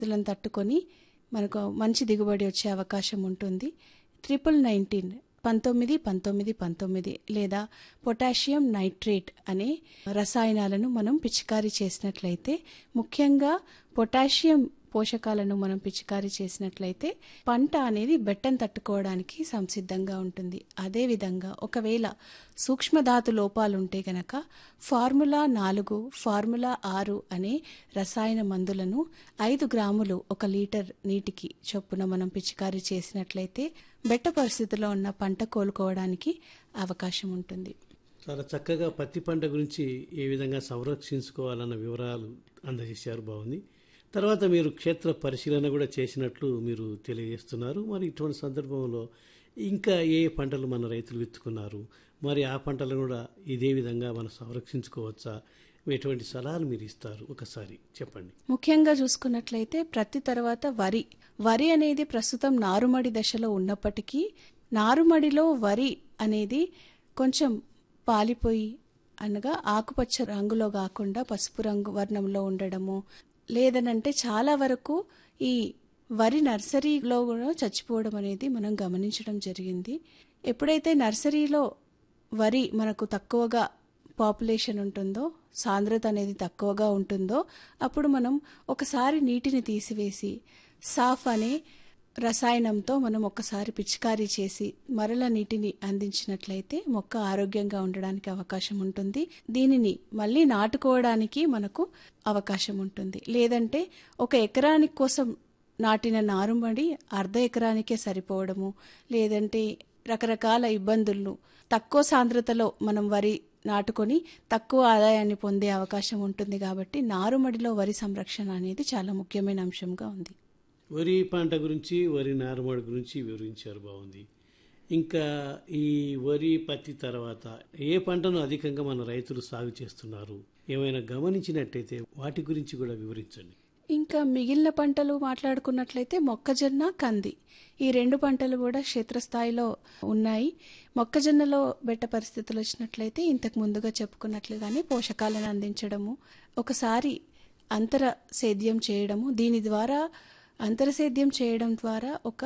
పరిస్థితులను తట్టుకొని మనకు మంచి దిగుబడి వచ్చే అవకాశం ఉంటుంది ట్రిపుల్ నైన్టీన్ పంతొమ్మిది పంతొమ్మిది పంతొమ్మిది లేదా పొటాషియం నైట్రేట్ అనే రసాయనాలను మనం పిచికారీ చేసినట్లయితే ముఖ్యంగా పొటాషియం పోషకాలను మనం పిచికారీ చేసినట్లయితే పంట అనేది బెట్టం తట్టుకోవడానికి సంసిద్ధంగా ఉంటుంది అదేవిధంగా ఒకవేళ సూక్ష్మధాతు లోపాలుంటే గనక ఫార్ములా నాలుగు ఫార్ములా ఆరు అనే రసాయన మందులను ఐదు గ్రాములు ఒక లీటర్ నీటికి చొప్పున మనం పిచికారీ చేసినట్లయితే బెట్ట పరిస్థితిలో ఉన్న పంట కోలుకోవడానికి అవకాశం ఉంటుంది చాలా చక్కగా పత్తి పంట గురించి ఏ విధంగా సంరక్షించుకోవాలన్న వివరాలు అందజేశారు బాగుంది తర్వాత మీరు క్షేత్ర పరిశీలన కూడా చేసినట్లు మీరు తెలియజేస్తున్నారు మరి ఇటువంటి సందర్భంలో ఇంకా ఏ పంటలు మన రైతులు విత్తుకున్నారు మరి ఆ పంటలను కూడా ఇదే విధంగా మనం సంరక్షించుకోవచ్చా ఎటువంటి సలహాలు మీరు ఇస్తారు ఒకసారి చెప్పండి ముఖ్యంగా చూసుకున్నట్లయితే ప్రతి తర్వాత వరి వరి అనేది ప్రస్తుతం నారుమడి దశలో ఉన్నప్పటికీ నారుమడిలో వరి అనేది కొంచెం పాలిపోయి అనగా ఆకుపచ్చ రంగులో కాకుండా పసుపు రంగు వర్ణంలో ఉండడము లేదనంటే చాలా వరకు ఈ వరి నర్సరీలో కూడా చచ్చిపోవడం అనేది మనం గమనించడం జరిగింది ఎప్పుడైతే నర్సరీలో వరి మనకు తక్కువగా పాపులేషన్ ఉంటుందో సాంద్రత అనేది తక్కువగా ఉంటుందో అప్పుడు మనం ఒకసారి నీటిని తీసివేసి సాఫ్ అనే రసాయనంతో మనం ఒకసారి పిచికారీ చేసి మరల నీటిని అందించినట్లయితే మొక్క ఆరోగ్యంగా ఉండడానికి అవకాశం ఉంటుంది దీనిని మళ్ళీ నాటుకోవడానికి మనకు అవకాశం ఉంటుంది లేదంటే ఒక ఎకరానికి కోసం నాటిన నారుమడి అర్ధ ఎకరానికే సరిపోవడము లేదంటే రకరకాల ఇబ్బందులను తక్కువ సాంద్రతలో మనం వరి నాటుకొని తక్కువ ఆదాయాన్ని పొందే అవకాశం ఉంటుంది కాబట్టి నారుమడిలో వరి సంరక్షణ అనేది చాలా ముఖ్యమైన అంశంగా ఉంది వరి పంట గురించి వరి నారుమడి గురించి వివరించారు బాగుంది ఇంకా ఈ వరి పత్తి తర్వాత ఏ పంటను అధికంగా మన రైతులు సాగు చేస్తున్నారు ఏమైనా గమనించినట్టయితే వాటి గురించి కూడా వివరించండి ఇంకా మిగిలిన పంటలు మాట్లాడుకున్నట్లయితే మొక్కజొన్న కంది ఈ రెండు పంటలు కూడా క్షేత్రస్థాయిలో ఉన్నాయి మొక్కజొన్నలో బెట్ట పరిస్థితులు వచ్చినట్లయితే ఇంతకు ముందుగా చెప్పుకున్నట్లుగానే పోషకాలను అందించడము ఒకసారి అంతర సేద్యం చేయడము దీని ద్వారా అంతరసేద్యం చేయడం ద్వారా ఒక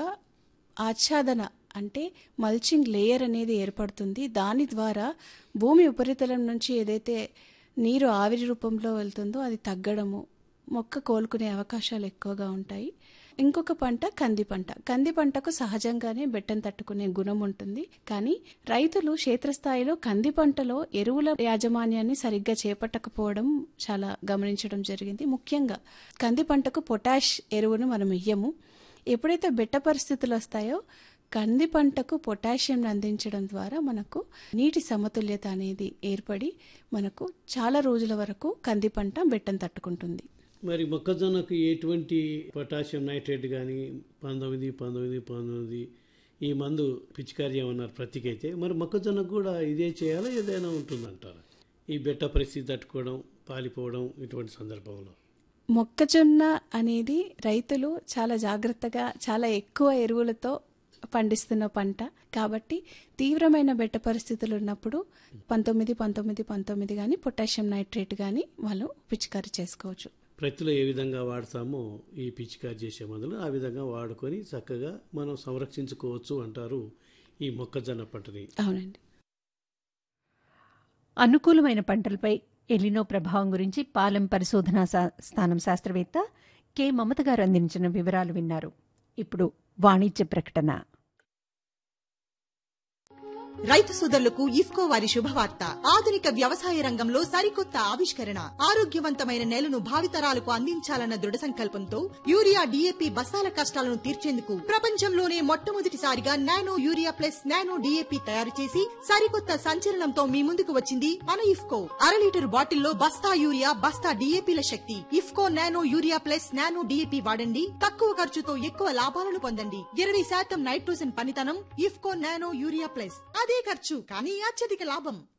ఆచ్ఛాదన అంటే మల్చింగ్ లేయర్ అనేది ఏర్పడుతుంది దాని ద్వారా భూమి ఉపరితలం నుంచి ఏదైతే నీరు ఆవిరి రూపంలో వెళ్తుందో అది తగ్గడము మొక్క కోలుకునే అవకాశాలు ఎక్కువగా ఉంటాయి ఇంకొక పంట కంది పంట కంది పంటకు సహజంగానే బెట్టం తట్టుకునే గుణం ఉంటుంది కానీ రైతులు క్షేత్రస్థాయిలో కంది పంటలో ఎరువుల యాజమాన్యాన్ని సరిగ్గా చేపట్టకపోవడం చాలా గమనించడం జరిగింది ముఖ్యంగా కంది పంటకు పొటాష్ ఎరువును మనం ఇయ్యము ఎప్పుడైతే బెట్ట పరిస్థితులు వస్తాయో కంది పంటకు పొటాషియం అందించడం ద్వారా మనకు నీటి సమతుల్యత అనేది ఏర్పడి మనకు చాలా రోజుల వరకు కంది పంట బెట్టం తట్టుకుంటుంది మరి మొక్కజొన్నకు ఎటువంటి పొటాషియం నైట్రేట్ కానీ పంతొమ్మిది పంతొమ్మిది పంతొమ్మిది ఈ మందు పిచికారీ చేయమన్నారు ప్రతికైతే మరి మొక్కజొన్నకు కూడా ఇదే చేయాలా ఏదైనా ఉంటుందంటారా ఈ బెట్ట పరిస్థితి తట్టుకోవడం పాలిపోవడం ఇటువంటి సందర్భంలో మొక్కజొన్న అనేది రైతులు చాలా జాగ్రత్తగా చాలా ఎక్కువ ఎరువులతో పండిస్తున్న పంట కాబట్టి తీవ్రమైన బెట్ట పరిస్థితులు ఉన్నప్పుడు పంతొమ్మిది పంతొమ్మిది పంతొమ్మిది కానీ పొటాషియం నైట్రేట్ కానీ వాళ్ళు పిచికారీ చేసుకోవచ్చు ప్రతిలో ఏ విధంగా వాడతామో ఈ పిచికారి చేసే మందులు ఆ విధంగా వాడుకొని చక్కగా మనం సంరక్షించుకోవచ్చు అంటారు ఈ మొక్కజొన్న పంటని అవునండి అనుకూలమైన పంటలపై ఎలినో ప్రభావం గురించి పాలెం పరిశోధనా సా- స్థానం శాస్త్రవేత్త కె మమత గారు అందించిన వివరాలు విన్నారు ఇప్పుడు వాణిజ్య ప్రకటన రైతు సోదరులకు ఇఫ్కో వారి శుభవార్త ఆధునిక వ్యవసాయ రంగంలో సరికొత్త ఆవిష్కరణ ఆరోగ్యవంతమైన నేలను భావితరాలకు అందించాలన్న దృఢ సంకల్పంతో యూరియా డిఏపి బస్తాల కష్టాలను తీర్చేందుకు ప్రపంచంలోనే మొట్టమొదటిసారిగా nano urea plus nano DAP తయారు చేసి సరికొత్త సంచలనంతో మీ ముందుకు వచ్చింది మన ఇఫ్కో అర లీటర్ బాటిల్లో బస్తా యూరియా బస్తా డిఏపిల శక్తి IFFCO nano urea plus nano DAP వాడండి తక్కువ ఖర్చుతో ఎక్కువ లాభాలను పొందండి ఇరవై శాతం నైట్రోజన్ పనితనం ఇఫ్కో నానో యూరియా ప్లస్ అదే ఖర్చు కానీ అత్యధిక లాభం